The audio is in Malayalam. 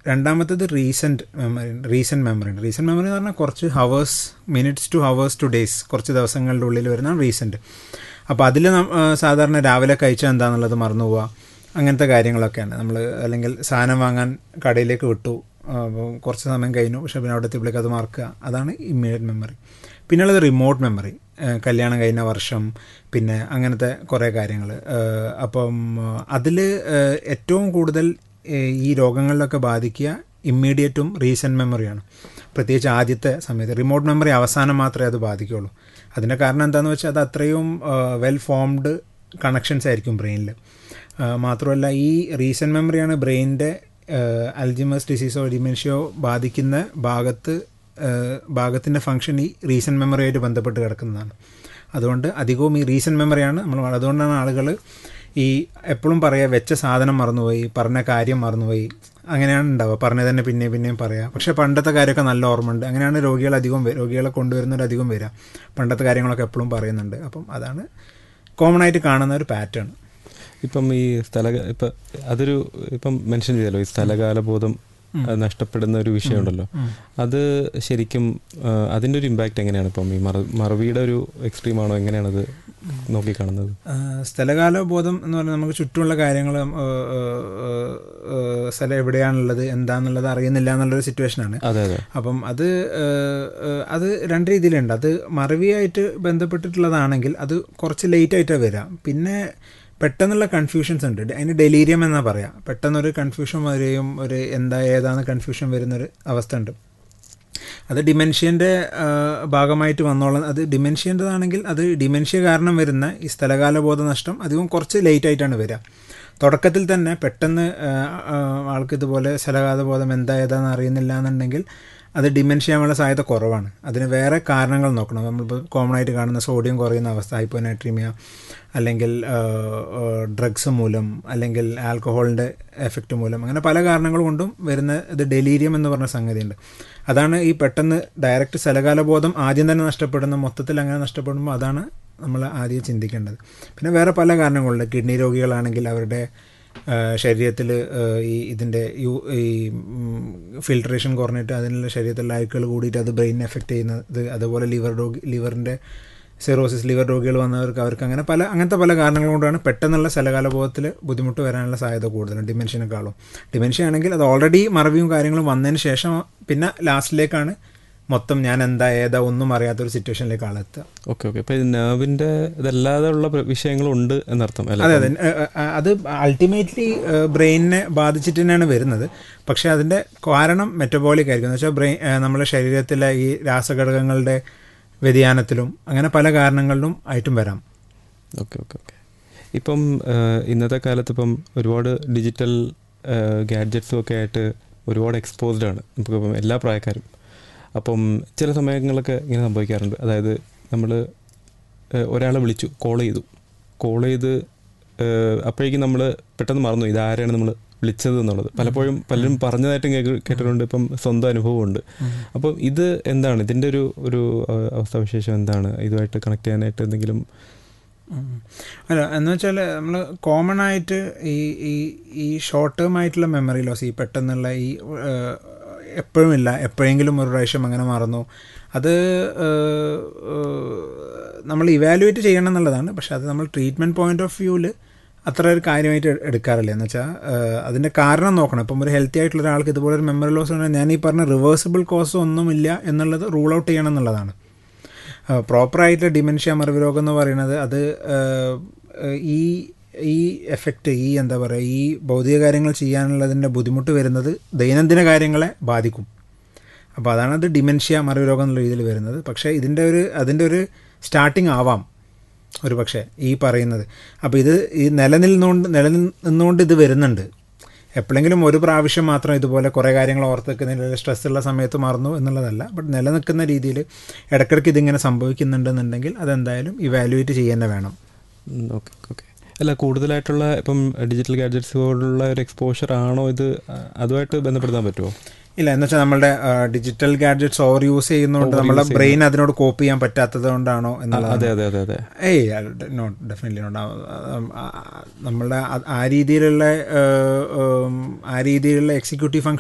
രണ്ടാമത്തേത് റീസെൻറ്റ് മെമ്മറി റീസെൻറ്റ് മെമ്മറി ഉണ്ട് റീസെൻറ്റ് മെമ്മറി എന്ന് പറഞ്ഞാൽ കുറച്ച് hours minutes to hours to days കുറച്ച് ദിവസങ്ങളുടെ ഉള്ളിൽ വരുന്ന റീസെൻറ്റ് അപ്പോൾ അതിൽ സാധാരണ രാവിലെ കഴിച്ചാൽ എന്താണെന്നുള്ളത് മറന്നു പോവുക അങ്ങനത്തെ കാര്യങ്ങളൊക്കെയാണ് നമ്മൾ അല്ലെങ്കിൽ സാധനം വാങ്ങാൻ കടയിലേക്ക് വിട്ടു അപ്പോൾ കുറച്ച് സമയം കഴിഞ്ഞു പക്ഷേ പിന്നെ അവിടെ എത്തിയപ്പോഴേക്ക് അത് മറക്കുക അതാണ് ഇമ്മീഡിയറ്റ് മെമ്മറി പിന്നുള്ളത് റിമോട്ട് മെമ്മറി കല്യാണം കഴിഞ്ഞ വർഷം പിന്നെ അങ്ങനത്തെ കുറേ കാര്യങ്ങൾ അപ്പം അതിൽ ഏറ്റവും കൂടുതൽ ഈ രോഗങ്ങളിലൊക്കെ ബാധിക്കുക ഇമ്മീഡിയറ്റും റീസെൻറ്റ് മെമ്മറിയാണ് പ്രത്യേകിച്ച് ആദ്യത്തെ സമയത്ത് റിമോട്ട് മെമ്മറി അവസാനം മാത്രമേ അത് ബാധിക്കുകയുള്ളൂ അതിൻ്റെ കാരണം എന്താണെന്ന് വെച്ചാൽ അത് അത്രയും വെൽ ഫോംഡ് കണക്ഷൻസ് ആയിരിക്കും ബ്രെയിനിൽ മാത്രമല്ല ഈ റീസെൻറ്റ് മെമ്മറിയാണ് ബ്രെയിനിൻ്റെ അൽജിമസ് ഡിസീസോ ഡിമെൻഷ്യോ ബാധിക്കുന്ന ഭാഗത്ത് ഭാഗത്തിൻ്റെ ഫങ്ഷൻ ഈ റീസെൻറ്റ് മെമ്മറിയായിട്ട് ബന്ധപ്പെട്ട് കിടക്കുന്നതാണ് അതുകൊണ്ട് അധികവും ഈ റീസെൻറ്റ് മെമ്മറിയാണ് നമ്മൾ അതുകൊണ്ടാണ് ആളുകൾ ഈ എപ്പോഴും പറയുക വെച്ച സാധനം മറന്നുപോയി പറഞ്ഞ കാര്യം മറന്നുപോയി അങ്ങനെയാണ് ഉണ്ടാവുക പറഞ്ഞത് തന്നെ പിന്നെയും പിന്നെയും പറയുക പക്ഷേ പണ്ടത്തെ കാര്യമൊക്കെ നല്ല ഓർമ്മയുണ്ട് അങ്ങനെയാണ് രോഗികൾ അധികം രോഗികളെ കൊണ്ടുവരുന്നവരധികം വരിക പണ്ടത്തെ കാര്യങ്ങളൊക്കെ എപ്പോഴും പറയുന്നുണ്ട് അപ്പം അതാണ് കോമൺ ആയിട്ട് കാണുന്ന ഒരു പാറ്റേൺ ഇപ്പം ഈ സ്ഥല ഇപ്പം അതൊരു ഇപ്പം മെൻഷൻ ചെയ്തല്ലോ ഈ സ്ഥലകാല ബോധം നഷ്ടപ്പെടുന്ന ഒരു വിഷയമുണ്ടല്ലോ അത് ശരിക്കും അതിൻ്റെ ഒരു ഇമ്പാക്റ്റ് എങ്ങനെയാണ് ഇപ്പം ഈ മറ മറവിയുടെ ഒരു എക്സ്ട്രീം ആണോ എങ്ങനെയാണത് നോക്കിക്കാണുന്നത് സ്ഥലകാല ബോധം എന്ന് പറഞ്ഞാൽ നമുക്ക് ചുറ്റുമുള്ള കാര്യങ്ങൾ സ്ഥലം എവിടെയാണുള്ളത് എന്താണെന്നുള്ളത് അറിയുന്നില്ല എന്നുള്ളൊരു സിറ്റുവേഷനാണ് അതെ അതെ അപ്പം അത് അത് രണ്ട് രീതിയിലുണ്ട് അത് മറവിയായിട്ട് ബന്ധപ്പെട്ടിട്ടുള്ളതാണെങ്കിൽ അത് കുറച്ച് ലേറ്റ് ആയിട്ടാണ് വരിക പിന്നെ പെട്ടെന്നുള്ള കൺഫ്യൂഷൻസ് ഉണ്ട് അതിന് ഡെലീരിയം എന്നാ പറയാം പെട്ടെന്നൊരു കൺഫ്യൂഷൻ വരികയും ഒരു എന്താ ഏതാന്ന് കൺഫ്യൂഷൻ വരുന്നൊരു അവസ്ഥ ഉണ്ട് അത് ഡിമെൻഷ്യൻ്റെ ഭാഗമായിട്ട് വന്നോളാം അത് ഡിമെൻഷ്യൻ്റെതാണെങ്കിൽ അത് ഡിമെൻഷ്യ കാരണം വരുന്ന ഈ സ്ഥലകാല ബോധ നഷ്ടം അധികം കുറച്ച് ലേറ്റ് ആയിട്ടാണ് വരിക തുടക്കത്തിൽ തന്നെ പെട്ടെന്ന് ആൾക്ക് ഇതുപോലെ സ്ഥലകാല ബോധം എന്താ ഏതാന്ന് അറിയുന്നില്ല എന്നുണ്ടെങ്കിൽ അത് ഡിമെൻഷ്യ ആവാനുള്ള സാധ്യത കുറവാണ് അതിന് വേറെ കാരണങ്ങൾ നോക്കണം നമ്മളിപ്പോൾ കോമൺ ആയിട്ട് കാണുന്ന സോഡിയം കുറയുന്ന അവസ്ഥ ഹൈപ്പോനൈട്രീമിയ അല്ലെങ്കിൽ ഡ്രഗ്സ് മൂലം അല്ലെങ്കിൽ ആൽക്കഹോളിൻ്റെ എഫക്റ്റ് മൂലം അങ്ങനെ പല കാരണങ്ങൾ കൊണ്ടും വരുന്ന ഇത് ഡെലീരിയം എന്ന് പറഞ്ഞ സംഗതിയുണ്ട് അതാണ് ഈ പെട്ടെന്ന് ഡയറക്റ്റ് സ്ഥലകാല ബോധം ആദ്യം തന്നെ നഷ്ടപ്പെടുന്ന മൊത്തത്തിൽ അങ്ങനെ നഷ്ടപ്പെടുമ്പോൾ അതാണ് നമ്മൾ ആദ്യം ചിന്തിക്കേണ്ടത് പിന്നെ വേറെ പല കാരണങ്ങളുണ്ട് കിഡ്നി രോഗികളാണെങ്കിൽ അവരുടെ ശരീരത്തിൽ ഈ ഇതിൻ്റെ യു ഈ ഫിൽട്രേഷൻ കുറഞ്ഞിട്ട് അതിനുള്ള ശരീരത്തിലുള്ള അഴുക്കുകൾ കൂടിയിട്ട് അത് ബ്രെയിനിനെ എഫക്റ്റ് ചെയ്യുന്നത് അതുപോലെ ലിവർ രോഗി ലിവറിൻ്റെ സെറോസിസ് ലിവർ രോഗികൾ വന്നവർക്ക് അവർക്ക് അങ്ങനെ പല അങ്ങനത്തെ പല കാരണങ്ങൾ കൊണ്ടാണ് പെട്ടെന്നുള്ള സ്ഥലകാലബോധത്തിൽ ബുദ്ധിമുട്ട് വരാനുള്ള സാധ്യത കൂടുതലും ഡിമെൻഷ്യനേക്കാളും ഡിമെൻഷ്യ ആണെങ്കിൽ അത് ഓൾറെഡി മറവിയും കാര്യങ്ങളും വന്നതിന് ശേഷം പിന്നെ ലാസ്റ്റിലേക്കാണ് മൊത്തം ഞാൻ എന്താ ഏതാ ഒന്നും അറിയാത്തൊരു സിറ്റുവേഷനിലേക്ക് ആളെത്തുക ഓക്കെ ഓക്കെ അപ്പോൾ നെർവിൻ്റെ ഇതല്ലാതെ ഉള്ള വിഷയങ്ങളുണ്ട് എന്നർത്ഥം അതെ അതെ അത് അൾട്ടിമേറ്റ്ലി ബ്രെയിനിനെ ബാധിച്ചിട്ട് തന്നെയാണ് വരുന്നത് പക്ഷേ അതിൻ്റെ കാരണം മെറ്റബോളിക് ആയിരിക്കും എന്ന് വെച്ചാൽ ബ്രെയിൻ നമ്മുടെ ശരീരത്തിലെ ഈ രാസഘടകങ്ങളുടെ വ്യതിയാനത്തിലും അങ്ങനെ പല കാരണങ്ങളിലും ആയിട്ടും വരാം ഓക്കെ ഓക്കെ ഓക്കെ ഇപ്പം ഇന്നത്തെ കാലത്ത് ഇപ്പം ഒരുപാട് ഡിജിറ്റൽ ഗാഡ്ജറ്റ്സും ഒക്കെ ആയിട്ട് ഒരുപാട് എക്സ്പോസ്ഡ് ആണ് നമുക്കിപ്പം എല്ലാ പ്രായക്കാരും അപ്പം ചില സമയങ്ങളൊക്കെ ഇങ്ങനെ സംഭവിക്കാറുണ്ട് അതായത് നമ്മൾ ഒരാളെ വിളിച്ചു കോൾ ചെയ്തു കോൾ ചെയ്ത് അപ്പോഴേക്കും നമ്മൾ പെട്ടെന്ന് മറന്നു ഇതാരെയാണ് നമ്മൾ വിളിച്ചത് എന്നുള്ളത് പലപ്പോഴും പലരും പറഞ്ഞതായിട്ടും കേട്ടിട്ടുണ്ട് ഇപ്പം സ്വന്തം അനുഭവമുണ്ട് അപ്പം ഇത് എന്താണ് ഇതിൻ്റെ ഒരു ഒരു അവസ്ഥാവിശേഷം എന്താണ് ഇതുമായിട്ട് കണക്ട് ചെയ്യാനായിട്ട് എന്തെങ്കിലും അല്ല എന്ന് വെച്ചാൽ നമ്മൾ കോമൺ ആയിട്ട് ഈ ഈ ഈ ഷോർട്ട് ടേം ആയിട്ടുള്ള മെമ്മറി ലോസ് ഈ പെട്ടെന്നുള്ള ഈ എപ്പോഴും ഇല്ല എപ്പോഴെങ്കിലും ഒരു പ്രാവശ്യം അങ്ങനെ മറന്നു അത് നമ്മൾ ഇവാലുവേറ്റ് ചെയ്യണം എന്നുള്ളതാണ് പക്ഷെ അത് നമ്മൾ ട്രീറ്റ്മെൻറ്റ് പോയിന്റ് ഓഫ് വ്യൂവിൽ അത്ര ഒരു കാര്യമായിട്ട് എടുക്കാറില്ല എന്ന് വെച്ചാൽ അതിൻ്റെ കാരണം നോക്കണം ഇപ്പം ഒരു ഹെൽത്തി ആയിട്ടുള്ള ഒരാൾക്ക് ഇതുപോലെ ഒരു മെമ്മറി ലോസ് ഉണ്ടെങ്കിൽ ഞാൻ ഈ പറഞ്ഞ റിവേഴ്സിബിൾ കോസ് ഒന്നുമില്ല എന്നുള്ളത് റൂൾ ഔട്ട് ചെയ്യണം എന്നുള്ളതാണ് പ്രോപ്പറായിട്ട് ഡിമെൻഷ്യ മറവി രോഗം എന്ന് പറയുന്നത് അത് ഈ ഈ എഫക്റ്റ് ഈ എന്താ പറയുക ഈ ഭൗതിക കാര്യങ്ങൾ ചെയ്യാനുള്ളതിൻ്റെ ബുദ്ധിമുട്ട് വരുന്നത് ദൈനംദിന കാര്യങ്ങളെ ബാധിക്കും അപ്പോൾ അതാണ് അത് ഡിമെൻഷ്യ മറവി രോഗം എന്നുള്ള രീതിയിൽ വരുന്നത് പക്ഷേ ഇതിൻ്റെ ഒരു അതിൻ്റെ ഒരു സ്റ്റാർട്ടിങ് ആവാം ഒരു പക്ഷേ ഈ പറയുന്നത് അപ്പോൾ ഇത് ഈ നിലനിന്നുകൊണ്ട് നിലനിന്നുകൊണ്ട് ഇത് വരുന്നുണ്ട് എപ്പോഴെങ്കിലും ഒരു പ്രാവശ്യം മാത്രം ഇതുപോലെ കുറേ കാര്യങ്ങൾ ഓർത്ത് വെക്കുന്നതിൽ സ്ട്രെസ്സുള്ള സമയത്ത് മറന്നു എന്നുള്ളതല്ല ബട്ട് നിലനിൽക്കുന്ന രീതിയിൽ ഇടയ്ക്കിടയ്ക്ക് ഇതിങ്ങനെ സംഭവിക്കുന്നുണ്ടെന്നുണ്ടെങ്കിൽ അതെന്തായാലും ഇവാലുവേറ്റ് ചെയ്യുക വേണം ഓക്കെ ഓക്കെ അല്ല കൂടുതലായിട്ടുള്ള ഇപ്പം ഡിജിറ്റൽ ഗാഡ്ജറ്റ്സ് പോലുള്ള ഒരു എക്സ്പോഷർ ആണോ ഇത് അതുമായിട്ട് ബന്ധപ്പെടുത്താൻ പറ്റുമോ ഇല്ല എന്ന് വെച്ചാൽ നമ്മളുടെ ഡിജിറ്റൽ ഗാഡ്ജറ്റ്സ് ഓവർ യൂസ് ചെയ്യുന്നതുകൊണ്ട് നമ്മുടെ ബ്രെയിൻ അതിനോട് കോപ്പ് ചെയ്യാൻ പറ്റാത്തത് കൊണ്ടാണോ എന്നുള്ളത് അതെ അതെ അതെ അതെ ഏയ് നോട്ട് ഡെഫിനറ്റ്ലി നോട്ട് നമ്മളുടെ ആ രീതിയിലുള്ള ആ രീതിയിലുള്ള എക്സിക്യൂട്ടീവ് ഫംഗ്ഷൻ